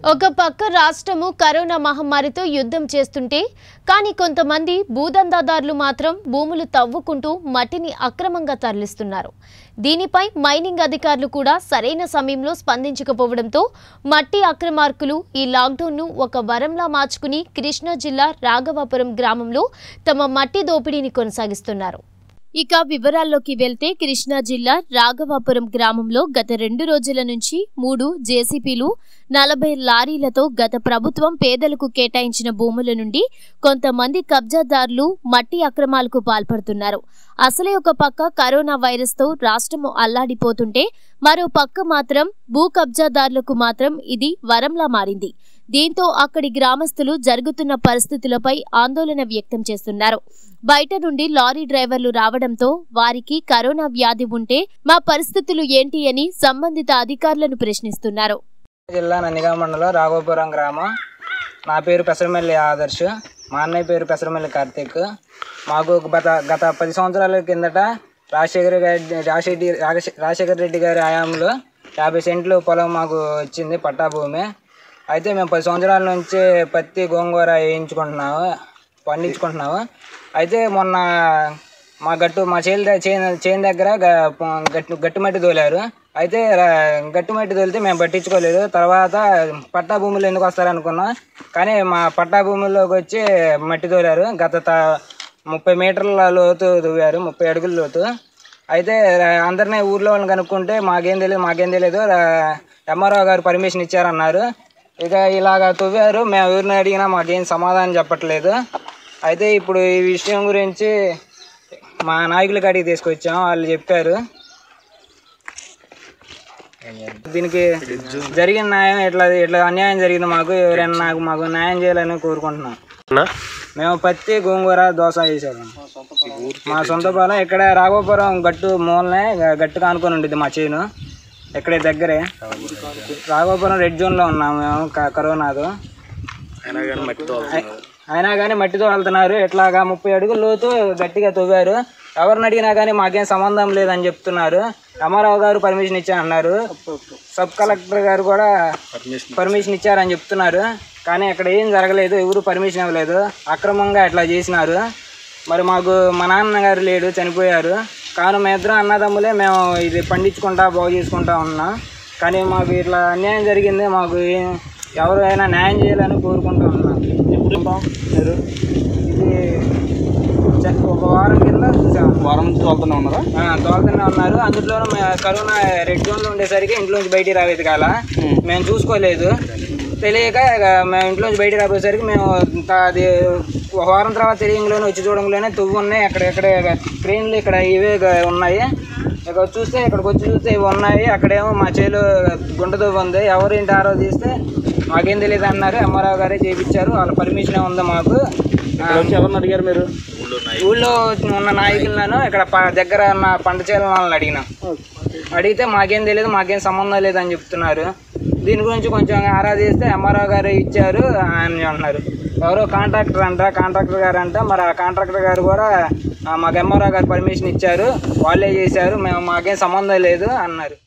ఒక పక్క రాష్ట్రము కరోనా మహమ్మారితో యుద్ధం చేస్తుంటే కానీ కొంతమంది భూదందాదారులు మాత్రం భూములు తవ్వుకుంటూ మట్టిని అక్రమంగా తరలిస్తున్నారు దీనిపై మైనింగ్ అధికారులు కూడా సరైన సమయంలో స్పందించకపోవడంతో మట్టి అక్రమార్కులు ఈ లాక్డౌన్ను ఒక వరంలా మార్చుకుని కృష్ణా జిల్లా రాఘవాపురం గ్రామంలో తమ మట్టి దోపిడీని కొనసాగిస్తున్నారు ఇక వివరాల్లోకి వెళ్తే కృష్ణా జిల్లా రాఘవాపురం గ్రామంలో గత రెండు రోజుల నుంచి మూడు జేసీపీలు నలభై లారీలతో గత ప్రభుత్వం పేదలకు కేటాయించిన భూముల నుండి కొంతమంది కబ్జాదారులు మట్టి అక్రమాలకు పాల్పడుతున్నారు అసలే ఒక పక్క కరోనా వైరస్తో రాష్ట్రము అల్లాడిపోతుంటే మరో పక్క మాత్రం భూ కబ్జాదారులకు మాత్రం ఇది వరంలా మారింది దీంతో అక్కడి గ్రామస్తులు జరుగుతున్న పరిస్థితులపై ఆందోళన వ్యక్తం చేస్తున్నారు బయట నుండి లారీ డ్రైవర్లు రావడంతో వారికి కరోనా వ్యాధి ఉంటే మా పరిస్థితులు ఏంటి అని సంబంధిత అధికారులను ప్రశ్నిస్తున్నారు జిల్లా నందిగామ మండలం రాఘోపురం గ్రామం నా పేరు పెసరమల్లి ఆదర్శ్ మా అన్నయ్య పేరు పెసరమల్లి కార్తీక్ మాకు గత గత పది సంవత్సరాల కిందట రాజశేఖర్ గారి రాజశేఖర్ రాజశే- రాజశేఖర్ రెడ్డి గారి హయాంలో యాభై సెంట్లు పొలం మాకు వచ్చింది పట్టా భూమి అయితే మేము పది సంవత్సరాల నుంచి పత్తి గోంగూర వేయించుకుంటున్నాము పండించుకుంటున్నాము అయితే మొన్న మా గట్టు మా చేను ద- చేను చేను దగ్గర గ- ప- గట్టు గట్టు మట్టి తోలారు అయితే ర- గట్టు మట్టి తోలితే మేము పట్టించుకోలేదు తర్వాత పట్టా భూములు ఎందుకు వస్తారనుకున్నాం కానీ మా పట్టా భూముల్లోకి వచ్చి మట్టి తోలారు గత త- ముప్పై మీటర్ల లోతు తవ్వారు ముప్పై అడుగుల లోతు అయితే ర- అందరినీ ఊర్లో వాళ్ళని కనుక్కుంటే మాకేం తెలియదు మాకేం తెలియదు ఎంఆర్ఓ గారు పర్మిషన్ ఇచ్చారన్నారు ఇక ఇలాగ తవ్వారు మేము ఎవరిని అడిగినా మాకేం సమాధానం చెప్పట్లేదు అయితే ఇప్పుడు ఈ విషయం గురించి మా నాయకుల కాడికి తీసుకొచ్చాం వాళ్ళు చెప్పారు దీనికి జరిగిన న్యాయం ఇట్లా ఇట్లా అన్యాయం జరిగింది మాకు ఎవరైనా నాకు మాకు న్యాయం చేయాలని కోరుకుంటున్నాం మేము పత్తి గోంగూర దోశ వేసాము మా సొంత పొలం ఇక్కడ రాఘోపురం గట్టు మూలనే గట్టు కానుకొని ఉండేది మా చేను ఇక్కడే దగ్గరే రాఘోపురం రెడ్ జోన్లో ఉన్నాం మేము క- కరోనాతో అయినా కానీ మట్టితో వెళ్తున్నారు ఇట్లాగా ముప్పై అడుగుల లోతు గట్టిగా తవ్వారు ఎవరిని అడిగినా కానీ మాకేం సంబంధం లేదని చెప్తున్నారు రామారావు గారు పర్మిషన్ ఇచ్చారన్నారు సబ్ కలెక్టర్ గారు కూడా పర్మిషన్ ఇచ్చారని చెప్తున్నారు కానీ అక్కడ ఏం జరగలేదు ఎవరు పర్మిషన్ ఇవ్వలేదు అక్రమంగా ఇట్లా చేసినారు మరి మాకు మా నాన్నగారు లేడు చనిపోయారు కానీ మేము ఇద్దరం అన్నదమ్ములే మేము ఇది పండించుకుంటా బాగు చేసుకుంటా ఉన్నాం కానీ మాకు ఇట్లా అన్యాయం జరిగింది మాకు ఏ- ఎవరైనా న్యాయం చేయాలని కోరుకుంటా ఉన్నాం ఎప్పుడు మీరు ఇది చ- ఒక వారం కింద చూసాం వారం నుంచి తోలుతూనే ఉన్నారా ఆ, తోలుతూనే ఉన్నారు అందులోనూ మే- కరోనా రెడ్ జోన్లో ఉండేసరికి ఇంట్లోంచి బయటికి రావేది కాల మేము చూసుకోలేదు తెలియక ఇక మేము ఇంట్లోంచి బయటికి రాబోయేసరికి మేము ఇంత అది ఒక వారం తర్వాత తెలియంలోనే వచ్చి చూడంలోనే తువ్వు ఉన్నాయి అక్కడెక్కడ క్రెయిన్లు ఇక్కడ ఇవే గ- ఉన్నాయి ఇక చూస్తే ఇక్కడికి వచ్చి చూస్తే ఇవి ఉన్నాయి అక్కడేమో మా చేలు గుంట తువ్వు ఉంది ఎవరు ఇంటి ఆరో తీస్తే మాకేం తెలియదు అన్నారు ఎంఆర్ఆవు గారే చేయించారు వాళ్ళ పర్మిషన్ ఉంది మాకు ఆ, వచ్చి ఎవరిని అడిగారు మీరు ఊళ్ళో ఉన్న నాయకులను ఇక్కడ ప- దగ్గర ఉన్న పంట చేయాలని వాళ్ళని అడిగినాం అడిగితే మాకేం తెలియదు మాకేం సంబంధం లేదని చెప్తున్నారు దీని గురించి కొంచెం ఆరా తీస్తే ఎంఆర్ఓ గారు ఇచ్చారు అని అంటున్నారు ఎవరో కాంట్రాక్టర్ అంట కాంట్రాక్టర్ గారు అంట మరి ఆ కాంట్రాక్టర్ గారు కూడా ఆ, మాకు ఎంఆర్ఓ గారు పర్మిషన్ ఇచ్చారు వాళ్ళే చేశారు మేము మాకేం సంబంధం లేదు అన్నారు